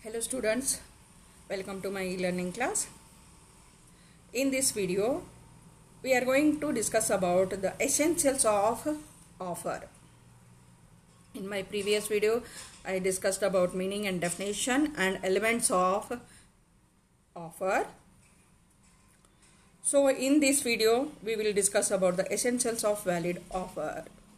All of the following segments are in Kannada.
Hello students, welcome to my e-learning class. In this video, we are going to discuss about the essentials of offer. In my previous video, I discussed about meaning and definition and elements of offer. So in this video, we will discuss about the essentials of valid offer.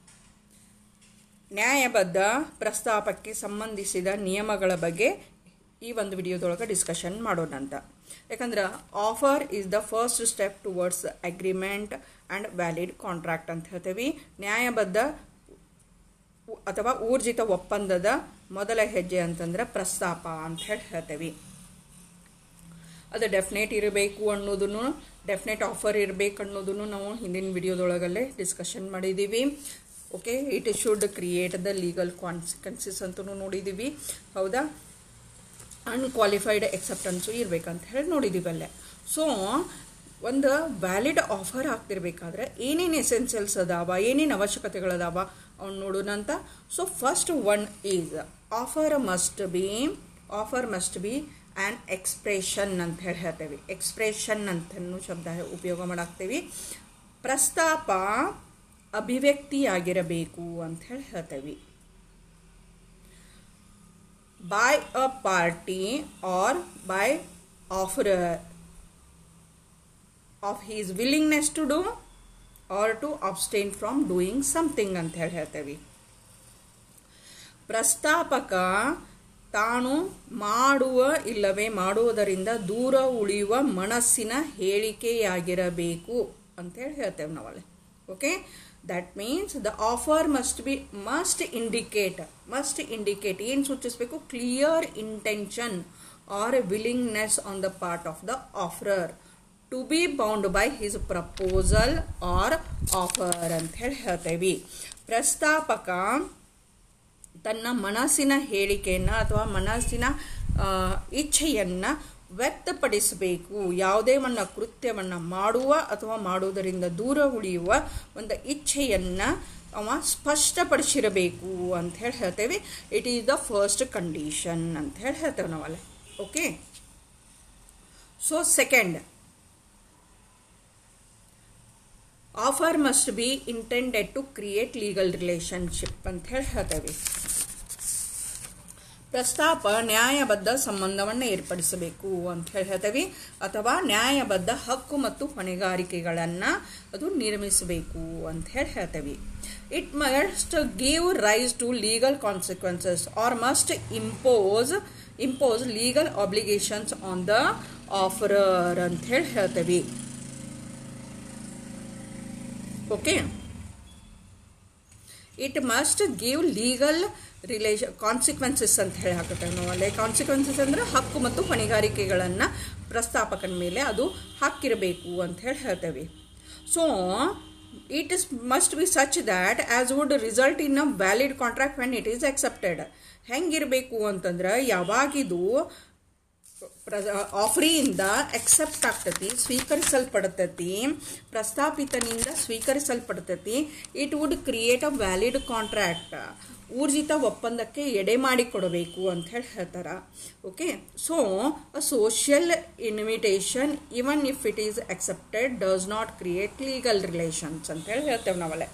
ನ್ಯಾಯಬದ್ಧ ಪ್ರಸ್ತಾಪಕ್ಕೆ ಸಂಬಂಧಿಸಿದ ನಿಯಮಗಳ ಬಗ್ಗೆ ಈ ಒಂದು ವಿಡಿಯೋದೊಳಗೆ ಡಿಸ್ಕಷನ್ ಮಾಡೋಣ ಅಂತ ಯಾಕಂದ್ರೆ offer is the first step towards agreement and valid contract ಅಂತ ಹೇಳ್ತೀವಿ ನ್ಯಾಯಬದ್ಧ ಉ- ಅಥವಾ ಊರ್ಜಿತ ಒಪ್ಪಂದದ ಮೊದಲ ಹೆಜ್ಜೆ ಅಂತಂದ್ರೆ ಪ್ರಸ್ತಾಪ ಅಂತ ಹೇಳಿ ಹೇಳ್ತೇವೆ ಅದು ಡೆಫಿನೇಟ್ ಇರಬೇಕು ಅನ್ನೋದನ್ನು ಡೆಫಿನೇಟ್ ಆಫರ್ ಇರಬೇಕು ಅನ್ನೋದನ್ನು ನಾವು ಹಿಂದಿನ ವಿಡಿಯೋದೊಳಗಲ್ಲೇ ಡಿಸ್ಕಷನ್ ಮಾಡಿದ್ದೀವಿ okay it should create the legal consequences ಅಂತೂ ನೋಡಿದ್ದೀವಿ ಹೌದಾ ಅನ್ಕ್ವಾಲಿಫೈಡ್ ಎಕ್ಸೆಪ್ಟೆನ್ಸು ಇರಬೇಕಂತ ಹೇಳಿ ನೋಡಿದ್ದೀವಿ ಅಲ್ಲೇ ಸೊ ಒಂದು ವ್ಯಾಲಿಡ್ ಆಫರ್ ಆಗ್ತಿರ್ಬೇಕಾದ್ರೆ ಏನೇನು ಎಸೆನ್ಷಿಯಲ್ಸ್ ಅದಾವ ಏನೇನು ಅವಶ್ಯಕತೆಗಳದಾವ ಅವ್ನು ನೋಡೋಣ ಅಂತ so first one is offer must be offer must be an expression ಅಂತ ಹೇಳಿ ಹೇಳ್ತೇವೆ ಎಕ್ಸ್ಪ್ರೆಷನ್ ಅಂತನೂ ಶಬ್ದ ಉಪಯೋಗ ಮಾಡಾಕ್ತೇವೆ ಪ್ರಸ್ತಾಪ ಅಭಿವ್ಯಕ್ತಿಯಾಗಿರಬೇಕು ಅಂತ ಹೇಳಿ ಹೇಳ್ತೇವೆ by a party or by offerer of his willingness to do or to abstain from doing something ಅಂತ ಹೇಳಿ ಹೇಳ್ತೇವೆ ಪ್ರಸ್ತಾಪಕ ತಾನು ಮಾಡುವ ಇಲ್ಲವೇ ಮಾಡುವುದರಿಂದ ದೂರ ಉಳಿಯುವ ಮನಸ್ಸಿನ ಹೇಳಿಕೆಯಾಗಿರಬೇಕು ಅಂತೇಳಿ ಹೇಳ್ತೇವೆ ನಾವಲ್ಲಿ okay that means the offer must be must indicate must indicate ಏನು ಸೂಚಿಸಬೇಕು clear intention or willingness on the part of the offeror to be bound by his proposal or offer ಅಂತ ಹೇಳಿ ಹೇಳ್ತೇವೆ ಪ್ರಸ್ತಾಪಕ ತನ್ನ ಮನಸ್ಸಿನ ಹೇಳಿಕೆಯನ್ನು ಅಥವಾ ಮನಸ್ಸಿನ ಆ, ಇಚ್ಛೆಯನ್ನು ವ್ಯಕ್ತಪಡಿಸಬೇಕು ಯಾವುದೇ ಒಂದು ಕೃತ್ಯವನ್ನು ಮಾಡುವ ಅಥವಾ ಮಾಡುವುದರಿಂದ ದೂರ ಉಳಿಯುವ ಒಂದು ಇಚ್ಛೆಯನ್ನು ಅವ ಸ್ಪಷ್ಟಪಡಿಸಿರಬೇಕು ಅಂತ ಹೇಳಿ ಹೇಳ್ತೇವೆ it is the first condition ಅಂತ ಹೇಳಿ ಹೇಳ್ತೇವೆ ನಾವಲ್ಲ okay so second offer must be intended to create legal relationship ಅಂತ ಹೇಳಿ ಹೇಳ್ತೇವೆ ಪ್ರಸ್ತಾಪ ನ್ಯಾಯಬದ್ಧ ಸಂಬಂಧವನ್ನು ಏರ್ಪಡಿಸಬೇಕು ಅಂತ ಹೇಳಿ ಹೇಳ್ತೇವೆ ಅಥವಾ ನ್ಯಾಯಬದ್ಧ ಹಕ್ಕು ಮತ್ತು ಹೊಣೆಗಾರಿಕೆಗಳನ್ನು ಅದು ನಿರ್ಮಿಸಬೇಕು ಅಂತ ಹೇಳಿ ಹೇಳ್ತೇವೆ it must give rise to legal consequences or must impose impose legal obligations on the offeror ಅಂತ ಹೇಳಿ ಹೇಳ್ತೇವೆ okay it must give legal relation consequences ಅಂತ ಹೇಳಿ ಹಾಕುತ್ತೇವೆ ನಾವು ಅಲ್ಲೇ ಕಾನ್ಸಿಕ್ವೆನ್ಸಸ್ ಅಂದರೆ ಹಕ್ಕು ಮತ್ತು ಹೊಣೆಗಾರಿಕೆಗಳನ್ನು ಪ್ರಸ್ತಾಪಕನ ಮೇಲೆ ಅದು ಹಾಕಿರಬೇಕು ಅಂತ ಹೇಳಿ ಹೇಳ್ತೇವೆ so it is must be such that as would result in a valid contract when it is accepted ಹೆಂಗಿರಬೇಕು ಅಂತಂದ್ರೆ ಯಾವಾಗಿದು ಆಫ್ರಿಯಿಂದ ಅಕ್ಸೆಪ್ಟ್ ಆಗ್ತತಿ ಸ್ವೀಕರಿಸಲ್ಪಡ್ತತಿ ಪ್ರಸ್ತಾಪಿತನಿಂದ ಸ್ವೀಕರಿಸಲ್ಪಡ್ತತಿ it would create a valid contract ಊರ್ಜಿತ ಒಪ್ಪಂದಕ್ಕೆ ಎಡೆ ಮಾಡಿಕೊಡಬೇಕು ಅಂತ ಹೇಳಿ ಹೇಳ್ತಾರೆ okay so a social invitation even if it is accepted does not create legal relations ಅಂತ ಹೇಳಿ ಹೇಳ್ತೇವೆ ನಾವಲ್ಲೇ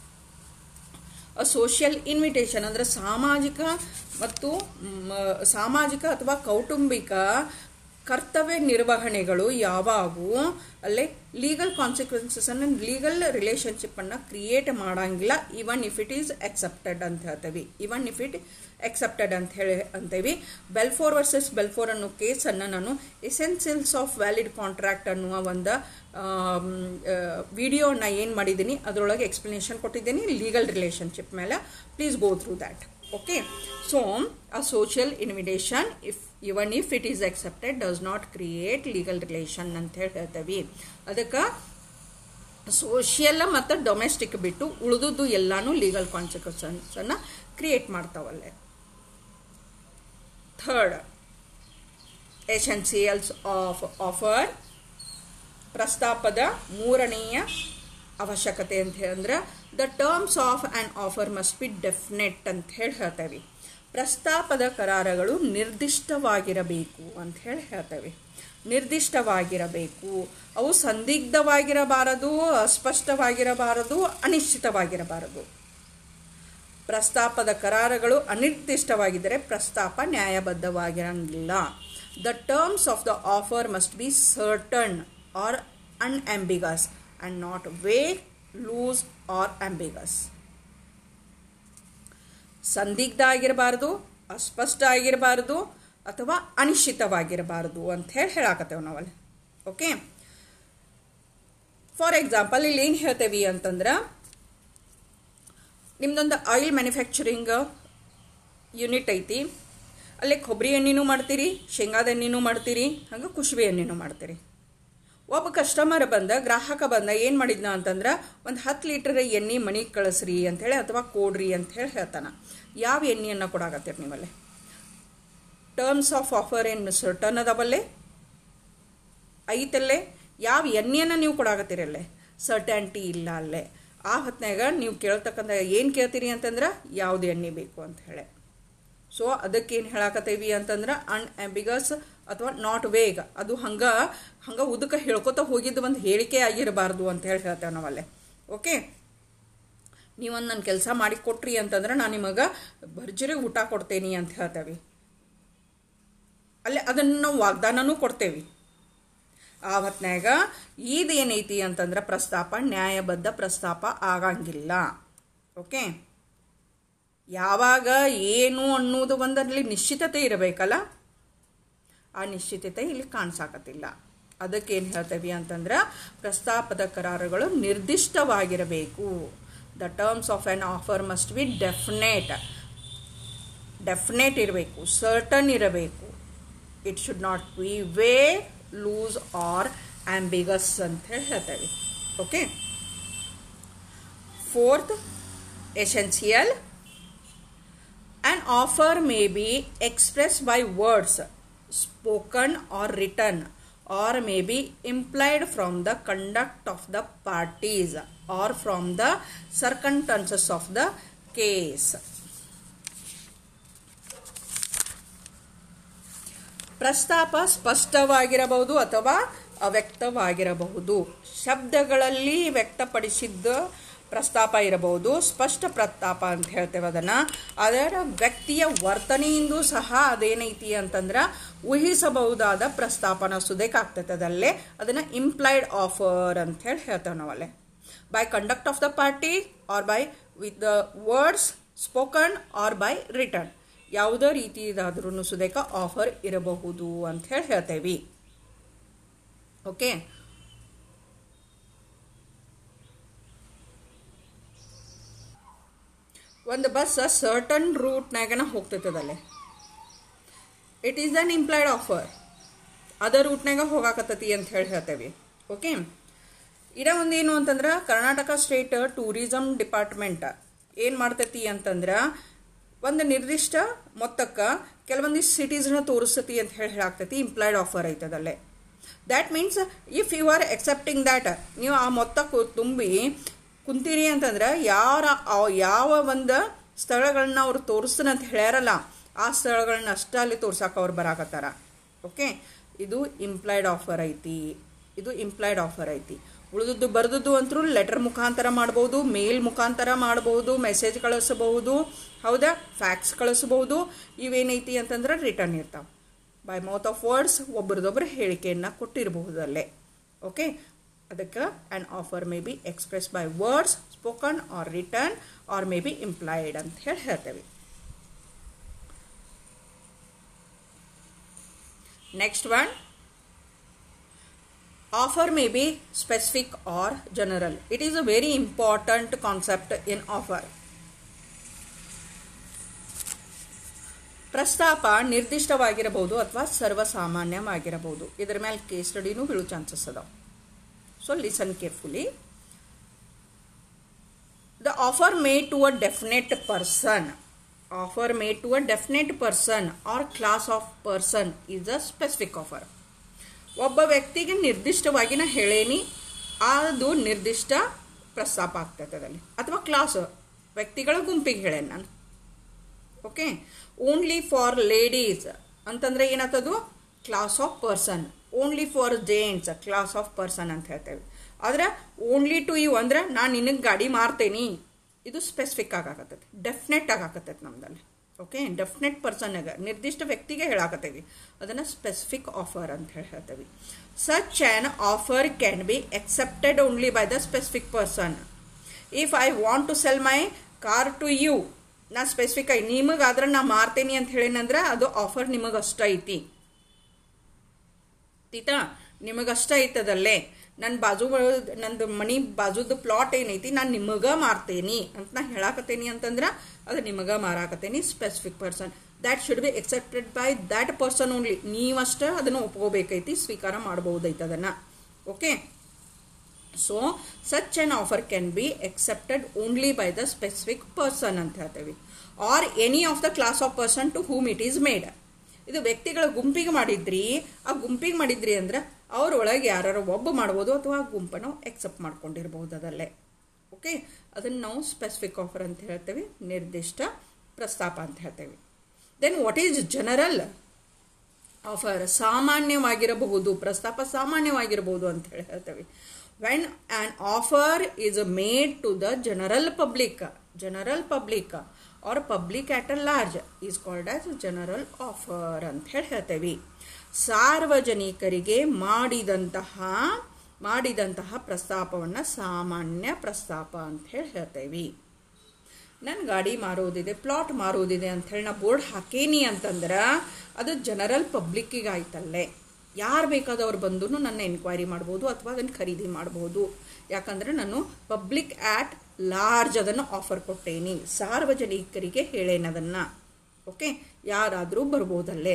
ಸೋಷಿಯಲ್ ಇನ್ವಿಟೇಷನ್ ಅಂದರೆ ಸಾಮಾಜಿಕ ಮತ್ತು ಮ, ಸಾಮಾಜಿಕ ಅಥವಾ ಕೌಟುಂಬಿಕ ಕರ್ತವ್ಯ ನಿರ್ವಹಣೆಗಳು ಯಾವಾಗೂ ಅಲ್ಲೇ ಲೀಗಲ್ ಕಾನ್ಸಿಕ್ವೆನ್ಸಸನ್ನು ಲೀಗಲ್ ರಿಲೇಷನ್ಶಿಪ್ಪನ್ನು ಕ್ರಿಯೇಟ್ ಮಾಡಂಗಿಲ್ಲ even if it is accepted ಅಂತ ಹೇಳ್ತೇವೆ ಇವನ್ ಇಫ್ ಇಟ್ ಅಕ್ಸೆಪ್ಟೆಡ್ ಅಂತ ಹೇಳಿ ಅಂತೇವಿ ಬೆಲ್ಫೋರ್ ವರ್ಸಸ್ ಬೆಲ್ಫೋರ್ ಅನ್ನೋ ಕೇಸನ್ನು ನಾನು ಎಸೆನ್ಸಿಯಲ್ಸ್ ಆಫ್ ವ್ಯಾಲಿಡ್ ಕಾಂಟ್ರಾಕ್ಟ್ ಅನ್ನುವ ಒಂದು ವಿಡಿಯೋನ ಏನು ಮಾಡಿದ್ದೀನಿ ಅದರೊಳಗೆ ಎಕ್ಸ್ಪ್ಲನೇಷನ್ ಕೊಟ್ಟಿದ್ದೀನಿ ಲೀಗಲ್ ರಿಲೇಷನ್ಶಿಪ್ ಮೇಲೆ please go through that okay so a social invitation if even if it is accepted does not create legal relation ಅಂತ ಹೇಳಿ ಹೇಳ್ತೇವೆ ಅದಕ್ಕೆ ಸೋಷಿಯಲ್ ಮತ್ತು ಡೊಮೆಸ್ಟಿಕ್ ಬಿಟ್ಟು ಉಳಿದುದು ಎಲ್ಲಾನು ಲೀಗಲ್ ಕಾನ್ಸಿಕ್ವೆನ್ಸನ್ನು ಕ್ರಿಯೇಟ್ ಮಾಡ್ತಾವಲ್ಲೇ ಥರ್ಡ್ ಎಸೆನ್ಸಿಯಲ್ಸ್ ಆಫ್ ಆಫರ್ ಪ್ರಸ್ತಾಪದ ಮೂರನೆಯ ಅವಶ್ಯಕತೆ ಅಂತ ಹೇಳಿದ್ರೆ the terms of an offer must be definite ಅಂತ ಹೇಳಿ ಹೇಳ್ತೇವೆ ಪ್ರಸ್ತಾಪದ ಕರಾರಗಳು ನಿರ್ದಿಷ್ಟವಾಗಿರಬೇಕು ಅಂತ ಹೇಳಿ ಹೇಳ್ತೇವೆ ನಿರ್ದಿಷ್ಟವಾಗಿರಬೇಕು ಅವು ಸಂದಿಗ್ಧವಾಗಿರಬಾರದು ಅಸ್ಪಷ್ಟವಾಗಿರಬಾರದು ಅನಿಶ್ಚಿತವಾಗಿರಬಾರದು ಪ್ರಸ್ತಾಪದ ಕರಾರಗಳು ಅನಿರ್ದಿಷ್ಟವಾಗಿದ್ದರೆ ಪ್ರಸ್ತಾಪ ನ್ಯಾಯಬದ್ಧವಾಗಿರಂಗಿಲ್ಲ the terms of the offer must be certain or unambiguous and not vague loose or ambiguous ಸಂದಿಗ್ಧ ಆಗಿರಬಾರ್ದು ಅಸ್ಪಷ್ಟ ಆಗಿರಬಾರ್ದು ಅಥವಾ ಅನಿಶ್ಚಿತವಾಗಿರಬಾರ್ದು ಅಂತ ಹೇಳಿ ಹೇಳಾಕತ್ತೇವೆ ನಾವಲ್ಲಿ ಓಕೆ ಫಾರ್ ಎಕ್ಸಾಂಪಲ್ ಇಲ್ಲಿ ಏನು ಹೇಳ್ತೇವೆ ಅಂತಂದ್ರೆ ನಿಮ್ದೊಂದು ಆಯಿಲ್ ಮ್ಯಾನುಫ್ಯಾಕ್ಚರಿಂಗ್ ಯೂನಿಟ್ ಐತಿ ಅಲ್ಲಿ ಕೊಬ್ಬರಿ ಎಣ್ಣೆನೂ ಮಾಡ್ತೀರಿ ಶೇಂಗಾದ ಎಣ್ಣೆನೂ ಮಾಡ್ತೀರಿ ಹಂಗೆ ಕುಸುಬೆ ಎಣ್ಣೆನೂ ಮಾಡ್ತೀರಿ ಒಬ್ಬ ಕಸ್ಟಮರ್ ಬಂದ ಗ್ರಾಹಕ ಬಂದ ಏನು ಮಾಡಿದ್ನ ಅಂತಂದ್ರೆ ಒಂದು ಹತ್ತು ಲೀಟರ್ ಎಣ್ಣೆ ಮನೆಗೆ ಕಳಿಸ್ರಿ ಅಂಥೇಳಿ ಅಥವಾ ಕೊಡ್ರಿ ಅಂತ ಹೇಳಿ ಹೇಳ್ತಾನ ಯಾವ ಎಣ್ಣೆಯನ್ನು ಕೊಡಾಕತ್ತೀರಿ ನೀವಲ್ಲಿ ಟರ್ಮ್ಸ್ ಆಫ್ ಆಫರ್ ಏನು ಸರ್ಟನ್ ಅದಾವಲ್ಲೇ ಐತಲ್ಲೇ ಯಾವ ಎಣ್ಣೆಯನ್ನು ನೀವು ಕೊಡಾಕತ್ತೀರಿ ಅಲ್ಲೇ ಸರ್ಟ್ಯಾನ್ಟಿ ಇಲ್ಲ ಅಲ್ಲೇ ಆ ಹೊತ್ನಾಗ ನೀವು ಕೇಳ್ತಕ್ಕಂಥ ಏನು ಕೇಳ್ತೀರಿ ಅಂತಂದ್ರೆ ಯಾವ್ದು ಎಣ್ಣೆ ಬೇಕು ಅಂತ ಹೇಳಿ ಸೊ ಅದಕ್ಕೆ ಏನು ಹೇಳಾಕತ್ತೇವಿ ಅಂತಂದ್ರೆ ಅನ್ ಆಂಬಿಗಸ್ ಅಥವಾ ನಾಟ್ ವೇಗ್ ಅದು ಹಂಗೆ ಹಂಗೆ ಉದಕ ಹೇಳ್ಕೊತ ಹೋಗಿದ್ದು ಒಂದು ಹೇಳಿಕೆ ಆಗಿರಬಾರ್ದು ಅಂತ ಹೇಳಿ ಹೇಳ್ತೇವೆ ನಾವಲ್ಲೇ ಓಕೆ ನೀವೊಂದು ನನ್ನ ಕೆಲಸ ಮಾಡಿ ಕೊಟ್ರಿ ಅಂತಂದ್ರೆ ನಾನು ನಿಮಗೆ ಭರ್ಜರಿ ಊಟ ಕೊಡ್ತೇನೆ ಅಂತ ಹೇಳ್ತೇವೆ ಅಲ್ಲೇ ಅದನ್ನು ನಾವು ವಾಗ್ದಾನನೂ ಕೊಡ್ತೇವೆ ಆ ಹೊತ್ನ್ಯಾಗ ಇದೇನೈತಿ ಅಂತಂದ್ರೆ ಪ್ರಸ್ತಾಪ ನ್ಯಾಯಬದ್ಧ ಪ್ರಸ್ತಾಪ ಆಗಂಗಿಲ್ಲ ಓಕೆ ಯಾವಾಗ ಏನು ಅನ್ನೋದು ಒಂದರಲ್ಲಿ ನಿಶ್ಚಿತತೆ ಇರಬೇಕಲ್ಲ ಆ ನಿಶ್ಚಿತತೆ ಇಲ್ಲಿ ಕಾಣಿಸಾಕತ್ತಿಲ್ಲ ಅದಕ್ಕೆ ಏನು ಹೇಳ್ತೇವೆ ಅಂತಂದ್ರೆ ಪ್ರಸ್ತಾಪದ ಕರಾರುಗಳು ನಿರ್ದಿಷ್ಟವಾಗಿರಬೇಕು the terms of an offer must be definite definite ಇರಬೇಕು ಸರ್ಟನ್ ಇರಬೇಕು it should not be vague loose or ambiguous ಅಂತ ಹೇಳಿ ಹೇಳ್ತೇವೆ okay fourth essential An offer may be expressed by words, spoken or written, or may be implied from the conduct of the parties or from the circumstances of the case. ಪ್ರಸ್ತಾಪ ಸ್ಪಷ್ಟವಾಗಿರಬಹುದು ಅಥವಾ ಅವ್ಯಕ್ತವಾಗಿರಬಹುದು ಶಬ್ದಗಳಲ್ಲಿ ವ್ಯಕ್ತಪಡಿಸಿದ್ದ ಪ್ರಸ್ತಾಪ ಇರಬಹುದು ಸ್ಪಷ್ಟ ಪ್ರಸ್ತಾಪ ಅಂತ ಹೇಳ್ತೇವೆ ಅದನ್ನು ಅದರ ವ್ಯಕ್ತಿಯ ವರ್ತನೆಯಿಂದೂ ಸಹ ಅದೇನೈತಿ ಅಂತಂದ್ರೆ ಊಹಿಸಬಹುದಾದ ಪ್ರಸ್ತಾಪನ ಸುದೇಕಾಗ್ತೈತೆ ಅದಲ್ಲೇ ಅದನ್ನು ಇಂಪ್ಲೈಡ್ ಆಫರ್ ಅಂತ ಹೇಳಿ ಹೇಳ್ತೇವೆ ನಾವಲ್ಲೇ by conduct of the party or by with the words spoken or by return ಯಾವುದೇ ರೀತಿಯಾದ್ರೂ ಸುದೇಕ ಆಫರ್ ಇರಬಹುದು ಅಂತ ಹೇಳಿ ಹೇಳ್ತೇವೆ ಓಕೆ ಒಂದು ಬಸ್ ಸರ್ಟನ್ ರೂಟ್ನಾಗನ ಹೋಗ್ತೈತದಲ್ಲೇ it is an implied offer ಅದ ರೂಟ್ನಾಗ ಹೋಗಾಕತ್ತತಿ ಅಂತ ಹೇಳಿ ಹೇಳ್ತೇವೆ ಓಕೆ ಇದ ಒಂದೇನು ಅಂತಂದ್ರೆ ಕರ್ನಾಟಕ ಸ್ಟೇಟ್ ಟೂರಿಸಂ ಡಿಪಾರ್ಟ್ಮೆಂಟ್ ಏನು ಮಾಡ್ತೈತಿ ಅಂತಂದ್ರೆ ಒಂದು ನಿರ್ದಿಷ್ಟ ಮೊತ್ತಕ್ಕೆ ಕೆಲವೊಂದಿಷ್ಟು ಸಿಟೀಸ್ನ ತೋರಿಸ್ತತಿ ಅಂತ ಹೇಳಿ ಹೇಳಾಗ್ತೈತಿ ಇಂಪ್ಲಾಯ್ಡ್ ಆಫರ್ ಐತದಲ್ಲೇ that means if you are accepting that ನೀವು ಆ ಮೊತ್ತ ತುಂಬಿ ಕುಂತೀರಿ ಅಂತಂದ್ರೆ ಯಾರ ಯಾವ ಒಂದು ಸ್ಥಳಗಳನ್ನ ಅವ್ರು ತೋರಿಸ್ತಾನೆ ಅಂತ ಹೇಳ್ಯಾರಲ್ಲ ಆ ಸ್ಥಳಗಳನ್ನ ಅಷ್ಟ ಅಲ್ಲಿ ತೋರ್ಸಕ್ಕೆ ಅವ್ರು ಬರಾಕತ್ತಾರ ಓಕೆ ಇದು ಇಂಪ್ಲಾಯ್ಡ್ ಆಫರ್ ಐತಿ ಇದು ಇಂಪ್ಲಾಯ್ಡ್ ಆಫರ್ ಐತಿ ಉಳಿದದ್ದು ಬರೆದದ್ದು ಅಂತರೂ ಲೆಟರ್ ಮುಖಾಂತರ ಮಾಡ್ಬೋದು ಮೇಲ್ ಮುಖಾಂತರ ಮಾಡ್ಬೋದು ಮೆಸೇಜ್ ಕಳಿಸಬಹುದು ಹೌದಾ ಫ್ಯಾಕ್ಸ್ ಕಳಿಸಬಹುದು ಇವೇನೈತಿ ಅಂತಂದ್ರೆ ರಿಟರ್ನ್ ಇರ್ತಾವೆ ಬೈ ಮೌತ್ ಆಫ್ ವರ್ಡ್ಸ್ ಒಬ್ರದೊಬ್ರು ಹೇಳಿಕೆಯನ್ನು ಕೊಟ್ಟಿರಬಹುದು ಅಲ್ಲೇ ಓಕೆ ಅದಕ್ಕೆ an offer may be express by words spoken or return or may be implied ಅಂತ ಹೇಳಿ ಹೇಳ್ತೇವೆ next one offer may be specific or general it is a very important concept in offer ಪ್ರಸ್ತಾಪ ನಿರ್ದಿಷ್ಟವಾಗಿರಬಹುದು ಅಥವಾ ಸರ್ವಸಾಮಾನ್ಯವಾಗಿರಬಹುದು ಇದರ ಮೇಲೆ ಕೇಸ್ ಸ್ಟಡಿನೂ ಬೀಳೋ ಚಾನ್ಸಸ್ ಅದಾವ so listen carefully the offer made to a definite person offer made to a definite person or class of person is a specific offer ಒಬ್ಬ ವ್ಯಕ್ತಿಗೆ ನಿರ್ದಿಷ್ಟವಾಗಿ ನಾ ಹೇಳೇನಿ ಅದು ನಿರ್ದಿಷ್ಟ ಪ್ರಸ್ತಾಪ ಆಗ್ತೈತೆ ಅದರಲ್ಲಿ ಅಥವಾ ಕ್ಲಾಸ್ ವ್ಯಕ್ತಿಗಳ ಗುಂಪಿಗೆ ಹೇಳೇನಿ ನಾನು ಓಕೆ ಓನ್ಲಿ ಫಾರ್ ಲೇಡೀಸ್ ಅಂತಂದ್ರೆ ಏನಾಗ್ತದು class of person only for gents class of person ಅಂತ ಹೇಳ್ತೇವೆ ಆದ್ರೆ ಓನ್ಲಿ ಟು ಯು ಅಂದ್ರೆ ನಾನು ನಿನಗೆ ಗಾಡಿ ಮಾರ್ತೇನಿ ಇದು ಸ್ಪೆಸಿಫಿಕ್ ಆಗಾಕತ್ತೈತಿ ಡೆಫಿನೆಟ್ ಆಗಾಕತ್ತೈತಿ ನಮ್ದಲ್ಲಿ ಓಕೆ ಡೆಫಿನೆಟ್ ಪರ್ಸನ್ಗೆ ನಿರ್ದಿಷ್ಟ ವ್ಯಕ್ತಿಗೆ ಹೇಳಾಕತ್ತೇವಿ ಅದನ್ನು ಸ್ಪೆಸಿಫಿಕ್ ಆಫರ್ ಅಂತ ಹೇಳಿ ಹೇಳ್ತೇವೆ such an offer can be accepted only by the specific person if I want to sell my car to you ನಾ ಸ್ಪೆಸಿಫಿಕ್ ಆಗಿ ನಿಮಗಾದ್ರೆ ನಾ ಮಾರ್ತೇನಿ ಅಂತ ಹೇಳಿನಂದ್ರೆ ಅದು ಆಫರ್ ನಿಮಗಷ್ಟ ಐತಿ ತೀತಾ ನಿಮಗಷ್ಟ ಐತದಲ್ಲೇ ನನ್ನ ಬಾಜು ನಂದು ಮನಿ ಬಾಜುದು ಪ್ಲಾಟ್ ಏನೈತಿ ನಾನು ನಿಮಗ ಮಾರ್ತೇನಿ ಅಂತ ನಾ ಹೇಳಾಕತ್ತೇನಿ ಅಂತಂದ್ರೆ ಅದು ನಿಮಗ ಮಾರಾಕತ್ತೇನಿ specific person that should be accepted by that person only ನೀವಷ್ಟೇ ಅದನ್ನು ಒಪ್ಕೋಬೇಕೈತಿ ಸ್ವೀಕಾರ ಮಾಡಬಹುದೈತಿ ಅದನ್ನು okay so such an offer can be accepted only by the specific person ಅಂತ ಹೇಳ್ತೇವೆ or any of the class of person to whom it is made ಇದು ವ್ಯಕ್ತಿಗಳ ಗುಂಪಿಗೆ ಮಾಡಿದ್ರಿ ಆ ಗುಂಪಿಗೆ ಮಾಡಿದ್ರಿ ಅಂದ್ರೆ ಅವರೊಳಗೆ ಯಾರು ಒಬ್ಬ ಮಾಡ್ಬೋದು ಅಥವಾ ಆ ಗುಂಪನ್ನು ಎಕ್ಸೆಪ್ಟ್ ಮಾಡ್ಕೊಂಡಿರ್ಬೋದು ಅದಲ್ಲೇ ಓಕೆ ಅದನ್ನು ನಾವು ಸ್ಪೆಸಿಫಿಕ್ ಆಫರ್ ಅಂತ ಹೇಳ್ತೇವೆ ನಿರ್ದಿಷ್ಟ ಪ್ರಸ್ತಾಪ ಅಂತ ಹೇಳ್ತೇವೆ then what is general offer ಸಾಮಾನ್ಯವಾಗಿರಬಹುದು ಪ್ರಸ್ತಾಪ ಸಾಮಾನ್ಯವಾಗಿರಬಹುದು ಅಂತ ಹೇಳಿ ಹೇಳ್ತೇವೆ when an offer is made to the general public general public or public at a large is called as general offer ಅಂತ ಹೇಳಿ ಹೇಳ್ತೇವೆ ಸಾರ್ವಜನಿಕರಿಗೆ ಮಾಡಿದಂತಹ ಮಾಡಿದಂತಹ ಪ್ರಸ್ತಾಪವನ್ನು ಸಾಮಾನ್ಯ ಪ್ರಸ್ತಾಪ ಅಂತ ಹೇಳಿ ಹೇಳ್ತೇವೆ ನನ್ನ ಗಾಡಿ ಮಾರೋದಿದೆ ಪ್ಲಾಟ್ ಮಾರೋದಿದೆ ಅಂತ ಹೇಳಿ ನಾ ಬೋರ್ಡ್ ಹಾಕೇನಿ ಅಂತಂದ್ರೆ ಅದು ಜನರಲ್ ಪಬ್ಲಿಕ್ಕಿಗೆ ಆಯ್ತಲ್ಲೇ ಯಾರು ಬೇಕಾದವ್ರು ಬಂದು ನನ್ನ ಎನ್ಕ್ವೈರಿ ಮಾಡ್ಬೋದು ಅಥವಾ ಅದನ್ನು ಖರೀದಿ ಮಾಡ್ಬೋದು ಯಾಕಂದರೆ ನಾನು ಪಬ್ಲಿಕ್ ಆ್ಯಟ್ ಲಾರ್ಜ್ ಅದನ್ನು ಆಫರ್ ಕೊಟ್ಟೇನಿ ಸಾರ್ವಜನಿಕರಿಗೆ ಹೇಳೇನಿ ಅದನ್ನು ಓಕೆ ಯಾರಾದರೂ ಬರ್ಬೋದಲ್ಲೇ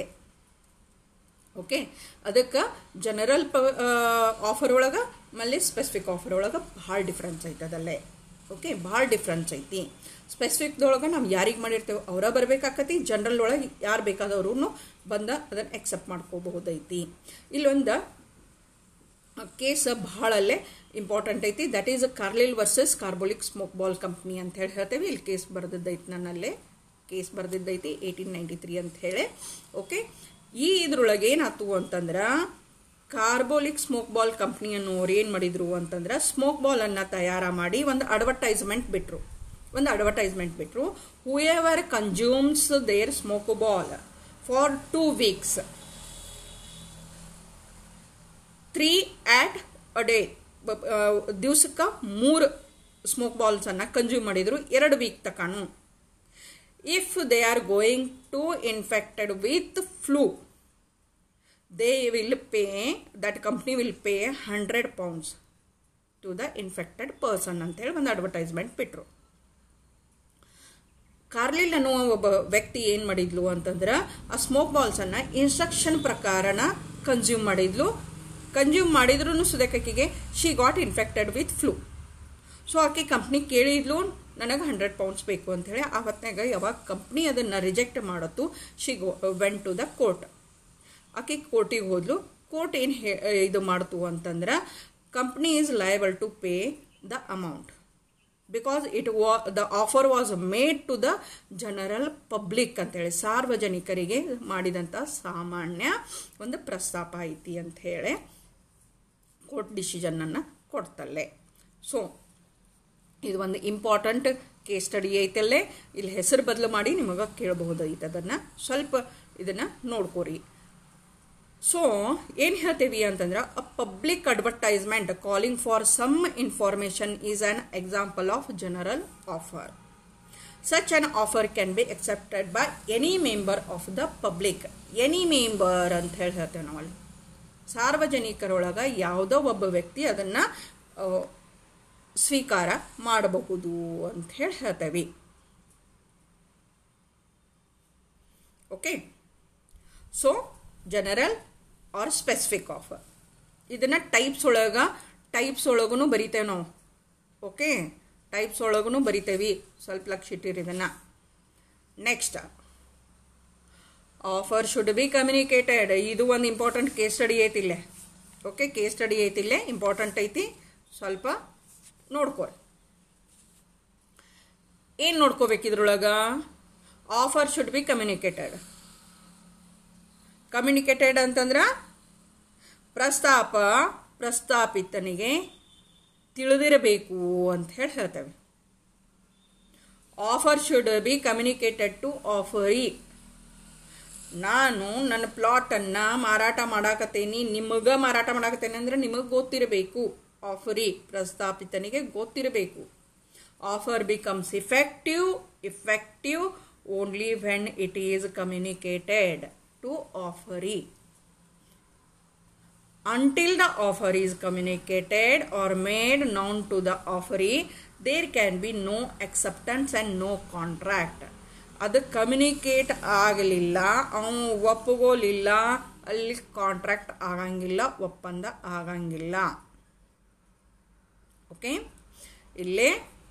ಓಕೆ ಅದಕ್ಕೆ ಜನರಲ್ ಪ ಆಫರ್ ಒಳಗೆ ಮళ్ళీ ಸ್ಪೆಸಿಫಿಕ್ ಆಫರ್ ಒಳಗೆ ಭಾಳ ಡಿಫ್ರೆನ್ಸ್ ಐತೆ ಅದಲ್ಲೇ ಓಕೆ ಭಾಳ ಡಿಫ್ರೆನ್ಸ್ ಐತಿ ಸ್ಪೆಸಿಫಿಕ್ದೊಳಗೆ ನಾವು ಯಾರಿಗೆ ಮಾಡಿರ್ತೇವೆ ಅವರ ಬರಬೇಕಾಕತಿ ಜನರಲ್ ಒಳಗೆ ಯಾರು ಬೇಕಾದವರು ಬಂದ ಅದನ್ನು ಎಕ್ಸೆಪ್ಟ್ ಮಾಡ್ಕೋಬಹುದೈತಿ ಇಲ್ಲೊಂದು ಕೇಸ್ ಭಾಳಲ್ಲೇ ಇಂಪಾರ್ಟೆಂಟ್ ಐತಿ that is Carlill versus Carbolic Smoke Ball Company ಅಂತ ಹೇಳಿ ಹೇಳ್ತೇವೆ ಇಲ್ಲಿ ಕೇಸ್ ಬರೆದಿದ್ದೈತಿ ನನ್ನಲ್ಲೇ ಕೇಸ್ ಬರೆದಿದ್ದೈತಿ ಏಯ್ಟೀನ್ ನೈಂಟಿ ತ್ರೀ ಅಂತ ಹೇಳಿ ಓಕೆ ಈ ಇದ್ರೊಳಗೆ ಏನಾಯ್ತು ಅಂತಂದ್ರೆ ಕಾರ್ಬೋಲಿಕ್ ಸ್ಮೋಕ್ ಬಾಲ್ ಕಂಪ್ನಿ ಅನ್ನೋರು ಏನು ಮಾಡಿದ್ರು ಅಂತಂದ್ರೆ ಸ್ಮೋಕ್ ಬಾಲನ್ನು ತಯಾರ ಮಾಡಿ ಒಂದು ಅಡ್ವರ್ಟೈಸ್ಮೆಂಟ್ ಬಿಟ್ರು ಒಂದು ಅಡ್ವರ್ಟೈಸ್ಮೆಂಟ್ ಬಿಟ್ರು whoever consumes their smoke ball for two weeks three at a day ದಿವ್ಸಕ್ಕೆ ಮೂರು ಸ್ಮೋಕ್ ಬಾಲ್ಸನ್ನು ಕನ್ಸ್ಯೂಮ್ ಮಾಡಿದ್ರು ಎರಡು ವೀಕ್ ತಕಾನು if they are going to infected with flu they will pay that company will pay hundred pounds to the infected person ಅಂತೇಳಿ ಒಂದು ಅಡ್ವರ್ಟೈಸ್ಮೆಂಟ್ ಬಿಟ್ಟರು ಕಾರ್ಲಿಲ್ ಅನ್ನುವ ಒಬ್ಬ ವ್ಯಕ್ತಿ ಏನು ಮಾಡಿದ್ಲು ಅಂತಂದ್ರೆ ಆ ಸ್ಮೋಕ್ ಬಾಲ್ಸನ್ನು ಇನ್ಸ್ಟ್ರಕ್ಷನ್ ಪ್ರಕಾರನ ಕನ್ಸ್ಯೂಮ್ ಮಾಡಿದ್ಲು ಕನ್ಸ್ಯೂಮ್ ಮಾಡಿದ್ರು ಸುದಕ್ಕಿಗೆ she got infected with flu so ಆಕೆ ಕಂಪ್ನಿ ಕೇಳಿದ್ಲು ನನಗೆ ಹಂಡ್ರೆಡ್ ಪೌಂಡ್ಸ್ ಬೇಕು ಅಂಥೇಳಿ ಆ ಹೊತ್ನಾಗ ಯಾವಾಗ ಕಂಪ್ನಿ ಅದನ್ನು ರಿಜೆಕ್ಟ್ ಮಾಡತ್ತು she go went to the court ಆಕೆ ಕೋರ್ಟಿಗೆ ಹೋದ್ಲು ಕೋರ್ಟ್ ಏನು ಹೇ ಇದು ಮಾಡ್ತು ಅಂತಂದ್ರೆ company is liable to pay the amount because it was the offer was made to the general public ಅಂತೇಳಿ ಸಾರ್ವಜನಿಕರಿಗೆ ಮಾಡಿದಂಥ ಸಾಮಾನ್ಯ ಒಂದು ಪ್ರಸ್ತಾಪ ಐತಿ ಅಂಥೇಳಿ ಕೋರ್ಟ್ ಡಿಸಿಷನನ್ನು ಕೊಡ್ತಲ್ಲೇ ಸೊ ಇದು ಒಂದು ಇಂಪಾರ್ಟೆಂಟ್ ಕೇಸ್ ಸ್ಟಡಿ ಐತಲ್ಲೇ ಇಲ್ಲಿ ಹೆಸರು ಬದಲು ಮಾಡಿ ನಿಮಗೆ ಕೇಳಬಹುದು ಐತೆ ಅದನ್ನು ಸ್ವಲ್ಪ ಇದನ್ನು ನೋಡ್ಕೋರಿ ಸೊ ಏನು ಹೇಳ್ತೀವಿ ಅಂತಂದ್ರೆ a public advertisement calling for some information is an example of general offer such an offer can be accepted by any member of the public any member ಅಂತ ಹೇಳಿ ಹೇಳ್ತೇವೆ ನಾವಲ್ಲಿ ಸಾರ್ವಜನಿಕರೊಳಗೆ ಯಾವುದೋ ಒಬ್ಬ ವ್ಯಕ್ತಿ ಅದನ್ನು ಸ್ವೀಕಾರ ಮಾಡಬಹುದು ಅಂತ ಹೇಳಿ ಹೇಳ್ತೇವೆ okay so general or specific offer ಇದನ್ನು ಟೈಪ್ಸ್ ಒಳಗೆ ಟೈಪ್ಸ್ ಒಳಗೂ ಬರಿತೇವೆ ನಾವು ಓಕೆ ಟೈಪ್ಸ್ ಒಳಗೂ ಬರಿತೇವೆ ಸ್ವಲ್ಪ ಲಕ್ಷ ಇಟ್ಟಿರಿ ಇದನ್ನು next offer should be communicated ಇದು ಒಂದು ಇಂಪಾರ್ಟೆಂಟ್ ಕೇಸ್ ಸ್ಟಡಿ ಐತಿಲ್ಲೇ ಓಕೆ ಕೇಸ್ ಸ್ಟಡಿ ಐತಿಲ್ಲೇ ಇಂಪಾರ್ಟೆಂಟ್ ಐತಿ ಸ್ವಲ್ಪ ನೋಡ್ಕೊ ಏನು ನೋಡ್ಕೋಬೇಕು ಇದ್ರೊಳಗೆ offer should be communicated communicated ಅಂತಂದ್ರೆ ಪ್ರಸ್ತಾಪ ಪ್ರಸ್ತಾಪಿತನಿಗೆ ತಿಳಿದಿರಬೇಕು ಅಂತ ಹೇಳಿ ಹೇಳ್ತೇವೆ offer should be communicated to offeree ನಾನು ನನ್ನ ಪ್ಲಾಟನ್ನು ಮಾರಾಟ ಮಾಡಾಕತ್ತೇನಿ ನಿಮಗೆ ಮಾರಾಟ ಮಾಡಾಕತ್ತೇನೆ ಅಂದ್ರೆ ನಿಮಗೆ ಗೊತ್ತಿರಬೇಕು ಆಫರಿ ಪ್ರಸ್ತಾಪಿತನಿಗೆ ಗೊತ್ತಿರಬೇಕು offer becomes effective effective only when it is communicated to offeree until the offer is communicated or made known to the offeree there can be no acceptance and no contract ಅದು ಕಮ್ಯುನಿಕೇಟ್ ಆಗಲಿಲ್ಲ ಅವನು ಒಪ್ಪಗೋಲಿಲ್ಲ ಅಲ್ಲಿ ಕಾಂಟ್ರಾಕ್ಟ್ ಆಗಂಗಿಲ್ಲ ಒಪ್ಪಂದ ಆಗಂಗಿಲ್ಲ ಓಕೆ ಇಲ್ಲೇ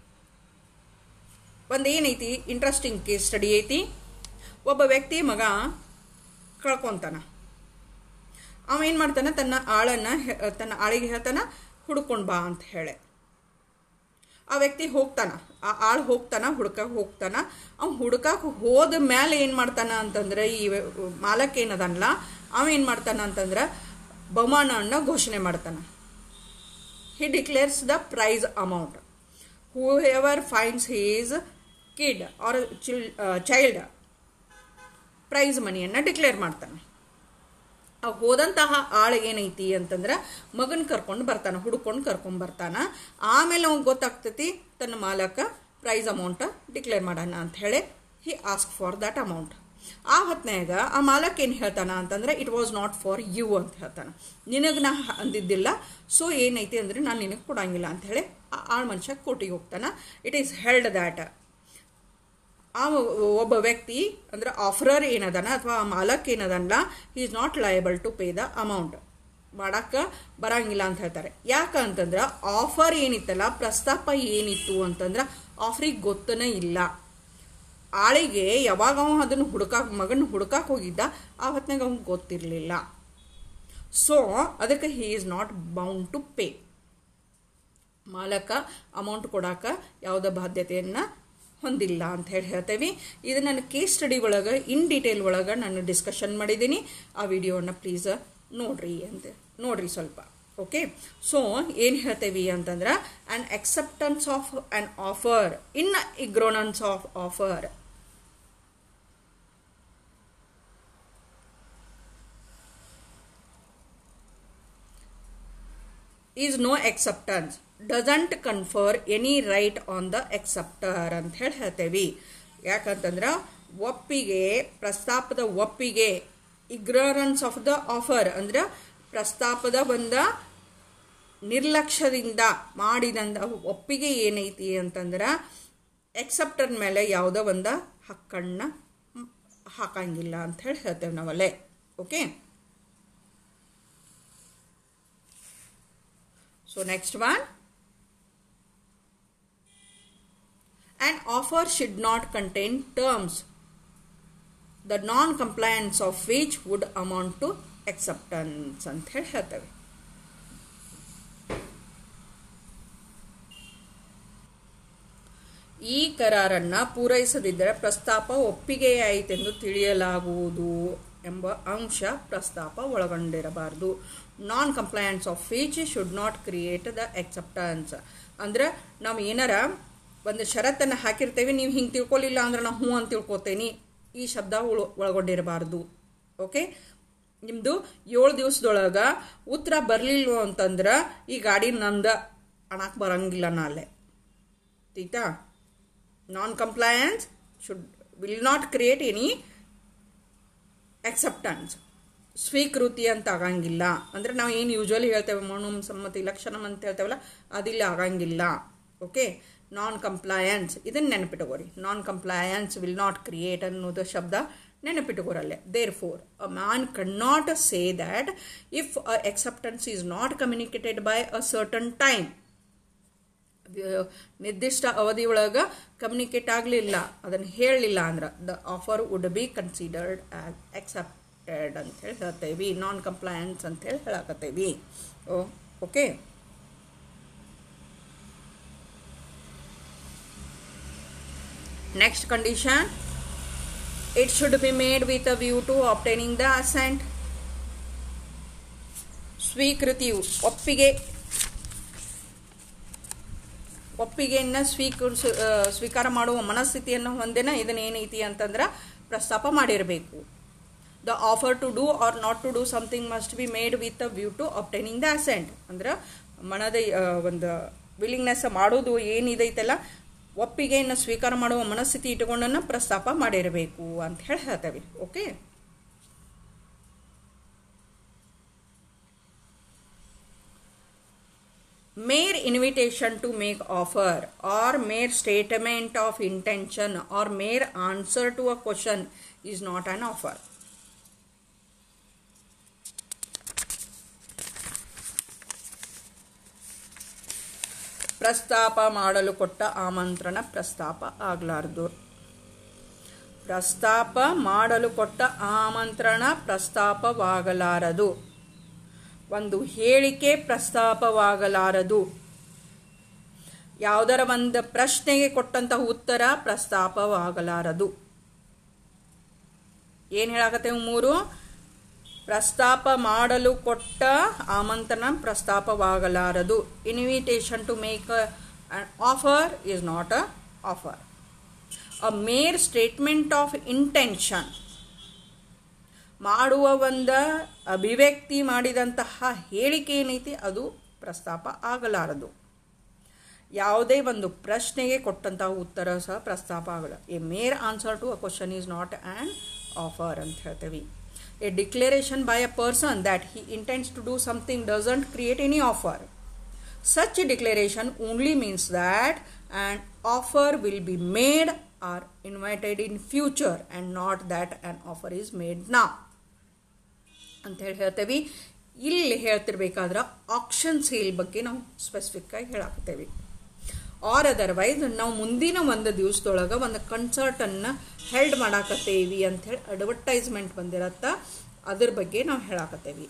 ಒಂದು ಏನೈತಿ ಇಂಟ್ರೆಸ್ಟಿಂಗ್ ಕೇಸ್ ಸ್ಟಡಿ ಐತಿ ಒಬ್ಬ ವ್ಯಕ್ತಿ ಮಗ ಕಳ್ಕೊತಾನ ಅವ ಏನು ಮಾಡ್ತಾನೆ ತನ್ನ ಆಳನ್ನು ತನ್ನ ಆಳಿಗೆ ಹೇಳ್ತಾನ ಹುಡ್ಕೊಂಡು ಬಾ ಅಂತ ಹೇಳಿ ಆ ವ್ಯಕ್ತಿ ಹೋಗ್ತಾನ ಆ ಆಳು ಹೋಗ್ತಾನ ಹುಡ್ಕಕ್ಕೆ ಹೋಗ್ತಾನ ಅವ್ ಹುಡ್ಕಕ್ಕೆ ಹೋದ ಮೇಲೆ ಏನು ಮಾಡ್ತಾನ ಅಂತಂದ್ರೆ ಈ ಮಾಲಕ್ ಏನದಲ್ಲ ಅವ ಏನು ಮಾಡ್ತಾನ ಅಂತಂದ್ರೆ ಬಹುಮಾನವನ್ನು ಘೋಷಣೆ ಮಾಡ್ತಾನ he declares the prize amount whoever finds his kid or child child prize ಮನಿಯನ್ನು ಡಿಕ್ಲೇರ್ ಮಾಡ್ತಾನೆ ಆ ಹೋದಂತಹ ಆಳು ಏನೈತಿ ಅಂತಂದ್ರೆ ಮಗನ ಕರ್ಕೊಂಡು ಬರ್ತಾನೆ ಹುಡ್ಕೊಂಡು ಕರ್ಕೊಂಡು ಬರ್ತಾನ ಆಮೇಲೆ ಅವ್ನಿಗೆ ಗೊತ್ತಾಗ್ತೈತಿ ತನ್ನ ಮಾಲಕ ಪ್ರೈಸ್ ಅಮೌಂಟ್ ಡಿಕ್ಲೇರ್ ಮಾಡೋಣ ಅಂತ ಹೇಳಿ he ask for that amount ಆ ಹೊತ್ನ್ಯಾಗ ಆ ಮಾಲಕ್ ಏನು ಹೇಳ್ತಾನ ಅಂತಂದ್ರೆ it was not for you ಅಂತ ಹೇಳ್ತಾನೆ ನಿನಗೆ ನಾ ಅಂದಿದ್ದಿಲ್ಲ ಸೊ ಏನೈತಿ ಅಂದ್ರೆ ನಾನು ನಿನಗೆ ಕೊಡಂಗಿಲ್ಲ ಅಂತ ಹೇಳಿ ಆ ಆಳು ಮನುಷ್ಯ ಕೋರ್ಟಿಗೆ ಹೋಗ್ತಾನ ಇಟ್ ಈಸ್ ಹೆಲ್ಡ್ ದ್ಯಾಟ್ ಆ ಒಬ್ಬ ವ್ಯಕ್ತಿ ಅಂದ್ರೆ ಆಫರರ್ ಏನದನ ಅಥವಾ ಆ ಮಾಲಕ್ ಏನದಲ್ಲ he is not liable to pay the amount ಮಾಡಕ್ಕೆ ಬರಂಗಿಲ್ಲ ಅಂತ ಹೇಳ್ತಾರೆ ಯಾಕಂತಂದ್ರೆ ಆಫರ್ ಏನಿತ್ತಲ್ಲ ಪ್ರಸ್ತಾಪ ಏನಿತ್ತು ಅಂತಂದ್ರೆ ಆಫರಿಗೆ ಗೊತ್ತನೇ ಇಲ್ಲ ಆಳಿಗೆ ಯಾವಾಗ ಅವ ಅದನ್ನು ಹುಡುಕಾಕ್ ಮಗನ ಹುಡುಕಾಕ್ ಹೋಗಿದ್ದ ಆ ಹೊತ್ನಾಗ ಅವ್ನಿಗೆ ಗೊತ್ತಿರಲಿಲ್ಲ ಸೊ ಅದಕ್ಕೆ he is not bound to pay ಮಾಲಕ ಅಮೌಂಟ್ ಕೊಡಾಕ ಯಾವುದೇ ಬಾಧ್ಯತೆಯನ್ನು ಹೊಂದಿಲ್ಲ ಅಂತ ಹೇಳಿ ಹೇಳ್ತೇವೆ ಇದು ನನ್ನ ಕೇಸ್ ಸ್ಟಡಿ ಒಳಗೆ ಇನ್ ಡೀಟೇಲ್ ಒಳಗೆ ನಾನು ಡಿಸ್ಕಷನ್ ಮಾಡಿದ್ದೀನಿ ಆ ವಿಡಿಯೋನ ಪ್ಲೀಸ್ ನೋಡ್ರಿ ಅಂತ ನೋಡ್ರಿ ಸ್ವಲ್ಪ ಓಕೆ ಸೊ ಏನು ಹೇಳ್ತೇವೆ ಅಂತಂದ್ರೆ an acceptance of an offer in ignorance of offer is no acceptance doesn't confer any right on the acceptor ಅಂತ ಹೇಳಿ ಹೇಳ್ತೇವೆ ಯಾಕಂತಂದ್ರೆ ಒಪ್ಪಿಗೆ ಪ್ರಸ್ತಾಪದ ಒಪ್ಪಿಗೆ ಇಗ್ರರೆನ್ಸ್ ಆಫ್ ದ ಆಫರ್ ಅಂದ್ರೆ ಪ್ರಸ್ತಾಪದ ಬಂದ ನಿರ್ಲಕ್ಷ್ಯದಿಂದ ಮಾಡಿದಂದ ಒಪ್ಪಿಗೆ ಏನೈತಿ ಅಂತಂದ್ರೆ ಎಕ್ಸೆಪ್ಟರ್ ಮೇಲೆ ಯಾವುದೋ ಒಂದು ಹಕ್ಕನ್ನು ಹಾಕಂಗಿಲ್ಲ ಅಂತ ಹೇಳಿ ಹೇಳ್ತೇವೆ ನಾವಲ್ಲೇ okay so next one An offer should not contain terms, the non-compliance of which would amount to acceptance ಅಂತ ಹೇಳಿ ಹೇಳ್ತೇವೆ ಈ ಕರಾರನ್ನು ಪೂರೈಸದಿದ್ದರೆ ಪ್ರಸ್ತಾಪ ಒಪ್ಪಿಗೆಯಾಯಿತೆಂದು ತಿಳಿಯಲಾಗುವುದು ಎಂಬ ಅಂಶ ಪ್ರಸ್ತಾಪ ಒಳಗೊಂಡಿರಬಾರದು ನಾನ್ ಕಂಪ್ಲಯನ್ಸ್ ಆಫ್ ಫೀಚ್ should not create the acceptance ಅಂದ್ರೆ ನಾವು ಏನಾರ ಒಂದು ಷರತ್ತನ್ನು ಹಾಕಿರ್ತೇವೆ ನೀವು ಹಿಂಗೆ ತಿಳ್ಕೊಲಿಲ್ಲ ಅಂದ್ರೆ ನಾವು ಹ್ಞೂ ಅಂತ ತಿಳ್ಕೊತೇನೆ ಈ ಶಬ್ದ ಒಳಗೊಂಡಿರಬಾರ್ದು ಓಕೆ ನಿಮ್ಮದು ಏಳು ದಿವಸದೊಳಗೆ ಉತ್ತರ ಬರಲಿಲ್ಲ ಅಂತಂದ್ರೆ ಈ ಗಾಡಿ ನಂದ ಅಣಕ್ಕೆ ಬರಂಗಿಲ್ಲ ನಾಳೆ ತೀತಾ non compliance should will not create any acceptance ಸ್ವೀಕೃತಿ ಅಂತ ಆಗಂಗಿಲ್ಲ ಅಂದ್ರೆ ನಾವು ಏನು ಯೂಶ್ವಲಿ ಹೇಳ್ತೇವೆ ಮನು ಸಮ್ಮತಿ ಲಕ್ಷಣಂ ಅಂತ ಹೇಳ್ತೇವಲ್ಲ ಅದಿಲ್ಲ ಆಗಂಗಿಲ್ಲ ಓಕೆ ನಾನ್ ಕಂಪ್ಲಯನ್ಸ್ ಇದನ್ನು ನೆನಪಿಟ್ಟುಕೋರಿ non compliance will not create ಅನ್ನೋದು ಶಬ್ದ ನೆನಪಿಟ್ಟುಕೋರಲ್ಲೇ therefore a man can not say that if a acceptance is not communicated by a certain time ನಿರ್ದಿಷ್ಟ ಅವಧಿಯೊಳಗೆ ಕಮ್ಯುನಿಕೇಟ್ ಆಗಲಿಲ್ಲ ಅದನ್ನು ಹೇಳಲಿಲ್ಲ ಅಂದ್ರೆ the offer would be considered as accepted ಅಂತ ಹೇಳಿ ಹೇಳ್ತೇವೆ ನಾನ್ ಕಂಪ್ಲಯನ್ಸ್ ಅಂತ ಹೇಳಿ ಹೇಳಕತ್ತೇವಿ oh okay next condition it should be made with a view to obtaining the assent ಸ್ವೀಕೃತಿಯು ಒಪ್ಪಿಗೆ ಒಪ್ಪಿಗೆಯನ್ನು ಸ್ವೀಕರಿಸ ಆ, ಸ್ವೀಕಾರ ಮಾಡುವ ಮನಸ್ಥಿತಿಯನ್ನು ಹೊಂದೇನ ಇದನ್ನ ಏನೈತಿ ಅಂತಂದ್ರೆ ಪ್ರಸ್ತಾಪ ಮಾಡಿರಬೇಕು the offer to do or not to do something must be made with a view to obtaining the assent ಅಂದ್ರೆ ಮನದ ಆ, ಒಂದು ವಿಲಿಂಗ್ನೆಸ್ ಮಾಡೋದು ಏನಿದೈತಲ್ಲ ಒಪ್ಪಿಗೆಯನ್ನು ಸ್ವೀಕಾರ ಮಾಡುವ ಮನಸ್ಥಿತಿ ಇಟ್ಟುಕೊಂಡನ್ನು ಪ್ರಸ್ತಾಪ ಮಾಡಿರಬೇಕು ಅಂತ ಹೇಳಿ ಹೇಳ್ತೇವೆ okay mere invitation to make offer or mere statement of intention or mere answer to a question is not an offer ಪ್ರಸ್ತಾಪ ಮಾಡಲು ಕೊಟ್ಟ ಆಮಂತ್ರಣ ಪ್ರಸ್ತಾಪ ಆಗಲಾರ್ದು ಪ್ರಸ್ತಾಪ ಮಾಡಲು ಕೊಟ್ಟ ಆಮಂತ್ರಣ ಪ್ರಸ್ತಾಪವಾಗಲಾರದು ಒಂದು ಹೇಳಿಕೆ ಪ್ರಸ್ತಾಪವಾಗಲಾರದು ಯಾವುದರ ಒಂದು ಪ್ರಶ್ನೆಗೆ ಕೊಟ್ಟಂತಹ ಉತ್ತರ ಪ್ರಸ್ತಾಪವಾಗಲಾರದು ಏನು ಹೇಳಾಕತ್ತೇವೆ ಮೂರು ಪ್ರಸ್ತಾಪ ಮಾಡಲು ಕೊಟ್ಟ ಆಮಂತ್ರಣ ಪ್ರಸ್ತಾಪವಾಗಲಾರದು invitation to make an offer is not a offer a mere statement of intention ಮಾಡುವ ಒಂದು ಅಭಿವ್ಯಕ್ತಿ ಮಾಡಿದಂತಹ ಹೇಳಿಕೆ ಏನೈತಿ ಅದು ಪ್ರಸ್ತಾಪ ಆಗಲಾರದು ಯಾವುದೇ ಒಂದು ಪ್ರಶ್ನೆಗೆ ಕೊಟ್ಟಂತಹ ಉತ್ತರ ಸಹ ಪ್ರಸ್ತಾಪ ಆಗಲ್ಲ a mere answer to a question is not an offer ಅಂತ ಹೇಳ್ತೇವೆ a declaration by a person that he intends to do something doesn't create any offer such a declaration only means that an offer will be made or invited in future and not that an offer is made now ಅಂತ ಹೇಳಿ ಹೇಳ್ತೇವೆ ಇಲ್ಲಿ ಹೇಳ್ತಿರ್ಬೇಕಾದ್ರೆ ಆಕ್ಷನ್ ಸೇಲ್ ಬಗ್ಗೆ ನಾವು ಸ್ಪೆಸಿಫಿಕ್ ಆಗಿ ಹೇಳಾಕ್ತೇವೆ ಆರ್ ಅದರ್ವೈಸ್ ನಾವು ಮುಂದಿನ ಒಂದು ದಿವಸದೊಳಗೆ ಒಂದು ಕನ್ಸರ್ಟನ್ನು ಹೆಲ್ಡ್ ಮಾಡಾಕತ್ತೇವಿ ಅಂಥೇಳಿ ಅಡ್ವರ್ಟೈಸ್ಮೆಂಟ್ ಬಂದಿರತ್ತ ಅದ್ರ ಬಗ್ಗೆ ನಾವು ಹೇಳಾಕತ್ತೇವಿ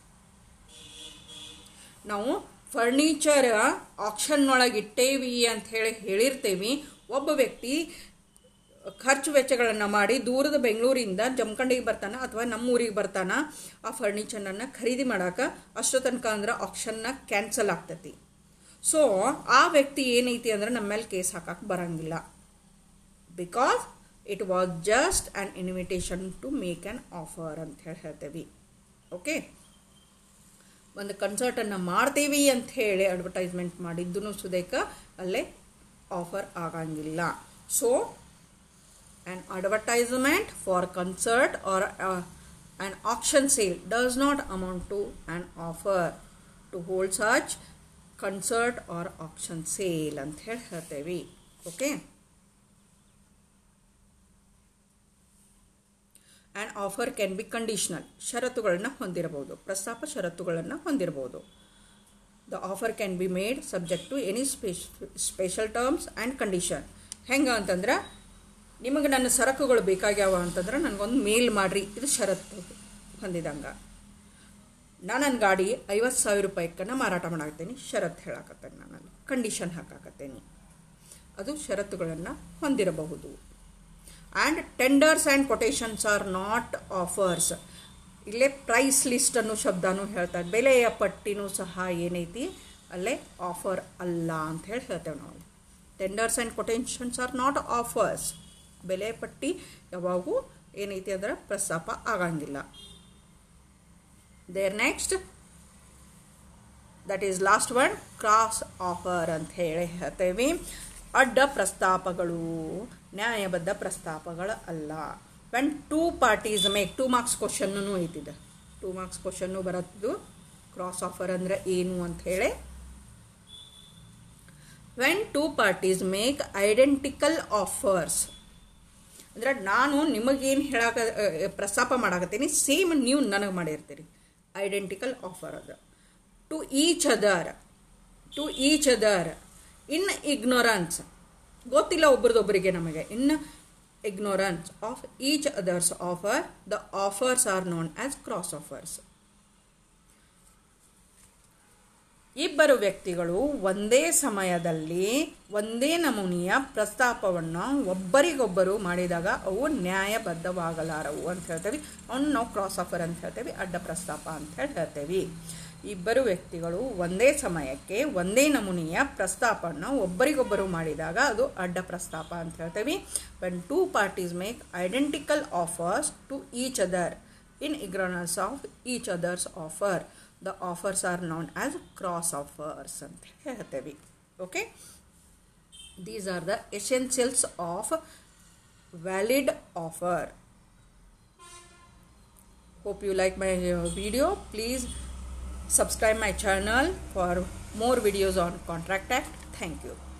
ನಾವು ಫರ್ನಿಚರ್ ಆಕ್ಷನ್ ಒಳಗೆ ಇಟ್ಟೇವಿ ಅಂತ ಹೇಳಿ ಹೇಳಿರ್ತೇವಿ ಒಬ್ಬ ವ್ಯಕ್ತಿ ಖರ್ಚು ವೆಚ್ಚಗಳನ್ನು ಮಾಡಿ ದೂರದ ಬೆಂಗಳೂರಿಂದ ಜಮಖಂಡಿಗೆ ಬರ್ತಾನೆ ಅಥವಾ ನಮ್ಮ ಊರಿಗೆ ಬರ್ತಾನೆ ಆ ಫರ್ನಿಚರನ್ನು ಖರೀದಿ ಮಾಡಕ್ಕೆ ಅಷ್ಟೋ ತನಕ ಅಂದ್ರೆ ಆಕ್ಷನ್ನ ಕ್ಯಾನ್ಸಲ್ ಆಗ್ತೈತಿ ಸೊ ಆ ವ್ಯಕ್ತಿ ಏನೈತಿ ಅಂದ್ರೆ ನಮ್ಮ ಮೇಲೆ ಕೇಸ್ ಹಾಕಕ್ಕೆ ಬರಂಗಿಲ್ಲ because it was just an invitation to make an offer ಅಂತ ಹೇಳಿ ಹೇಳ್ತೇವೆ ಓಕೆ ಒಂದು ಕನ್ಸರ್ಟನ್ನು ಮಾಡ್ತೀವಿ ಅಂತ ಹೇಳಿ ಅಡ್ವರ್ಟೈಸ್ಮೆಂಟ್ ಮಾಡಿದ್ದೂ ಸುದೇಕ ಅಲ್ಲೇ ಆಫರ್ ಆಗಂಗಿಲ್ಲ so an advertisement for concert or uh, an auction sale does not amount to an offer to hold such concert or auction sale ಅಂತ ಹೇಳಿ ಹೇಳ್ತೇವೆ okay and offer can be conditional ಷರತ್ತುಗಳನ್ನು ಹೊಂದಿರಬಹುದು ಪ್ರಸ್ತಾಪ ಷರತ್ತುಗಳನ್ನು ಹೊಂದಿರಬಹುದು the offer can be made subject to any special special terms and condition ಹೆಂಗೆ ಅಂತಂದ್ರೆ ನಿಮಗೆ ನನ್ನ ಸರಕುಗಳು ಬೇಕಾಗ್ಯಾವ ಅಂತಂದ್ರೆ ನನಗೊಂದು ಮೇಲ್ ಮಾಡಿರಿ ಇದು ಷರತ್ತು ಹೊಂದಿದಂಗೆ ನಾನು ನನ್ನ ಗಾಡಿ ಐವತ್ತು ಸಾವಿರ ರೂಪಾಯಿಕನ್ನ ಮಾರಾಟ ಮಾಡಾಕತ್ತೀನಿ ಷರತ್ತು ಹೇಳಾಕತ್ತೇನೆ ನಾನು ಕಂಡೀಷನ್ ಹಾಕಾಕತ್ತೇನೆ ಅದು ಷರತ್ತುಗಳನ್ನು ಹೊಂದಿರಬಹುದು and tenders and quotations are not offers ಇಲ್ಲೇ ಪ್ರೈಸ್ ಲಿಸ್ಟ್ ಅನ್ನೋ ಶಬ್ದನೂ ಹೇಳ್ತಾರೆ ಬೆಲೆಯ ಪಟ್ಟಿನೂ ಸಹ ಏನೈತಿ ಅಲ್ಲೇ ಆಫರ್ ಅಲ್ಲ ಅಂತ ಹೇಳಿ ಹೇಳ್ತೇವೆ ನಾವು tenders and quotations are not offers ಬೆಲೆ ಪಟ್ಟಿ ಯಾವಾಗೂ ಏನೈತಿ ಅಂದ್ರೆ ಪ್ರಸ್ತಾಪ ಆಗಂಗಿಲ್ಲ there next that is last one cross offer ಅಂತ ಹೇಳಿ ಹೇಳ್ತೇವೆ ಅಡ್ಡ ಪ್ರಸ್ತಾಪಗಳು ನ್ಯಾಯಬದ್ಧ ಪ್ರಸ್ತಾಪಗಳು ಅಲ್ಲ when two parties make two marks ಕ್ವಶನ್ನೂ ಐತಿದೆ ಟೂ ಮಾರ್ಕ್ಸ್ ಕ್ವಶನ್ನು ಬರತ್ತಿದ್ದು ಕ್ರಾಸ್ ಆಫರ್ ಅಂದರೆ ಏನು ಅಂತ ಹೇಳಿ when two parties make identical offers ಅಂದ್ರೆ ನಾನು ನಿಮಗೇನು ಹೇಳಾಕ ಪ್ರಸ್ತಾಪ ಮಾಡಾಕತ್ತೀನಿ ಸೇಮ್ ನೀವು ನನಗೆ ಮಾಡಿರ್ತೀರಿ ಐಡೆಂಟಿಕಲ್ ಆಫರ್ ಅದು to each other to each other in ignorance ಗೊತ್ತಿಲ್ಲ ಒಬ್ರದೊಬ್ಬರಿಗೆ ನಮಗೆ in ignorance of each other's offer the offers are known as cross offers ಇಬ್ಬರು ವ್ಯಕ್ತಿಗಳು ಒಂದೇ ಸಮಯದಲ್ಲಿ ಒಂದೇ ನಮೂನೆಯ ಪ್ರಸ್ತಾಪವನ್ನು ಒಬ್ಬರಿಗೊಬ್ಬರು ಮಾಡಿದಾಗ ಅವು ನ್ಯಾಯಬದ್ಧವಾಗಲಾರವು ಅಂತ ಹೇಳ್ತೇವೆ ಅವನ್ನ ನಾವು ಕ್ರಾಸ್ ಆಫರ್ ಅಂತ ಹೇಳ್ತೇವೆ ಅಡ್ಡ ಪ್ರಸ್ತಾಪ ಅಂತ ಹೇಳಿ ಹೇಳ್ತೇವೆ ಇಬ್ಬರು ವ್ಯಕ್ತಿಗಳು ಒಂದೇ ಸಮಯಕ್ಕೆ ಒಂದೇ ನಮೂನೆಯ ಪ್ರಸ್ತಾಪವನ್ನು ಒಬ್ಬರಿಗೊಬ್ಬರು ಮಾಡಿದಾಗ ಅದು ಅಡ್ಡ ಪ್ರಸ್ತಾಪ ಅಂತ ಹೇಳ್ತೇವೆ when two parties make identical offers to each other in ignorance of each other's offer the offers are known as cross offers ಅಂತ ಹೇಳ್ತೇವೆ okay these are the essentials of valid offer hope you like my uh, video please subscribe my channel for more videos on contract act thank you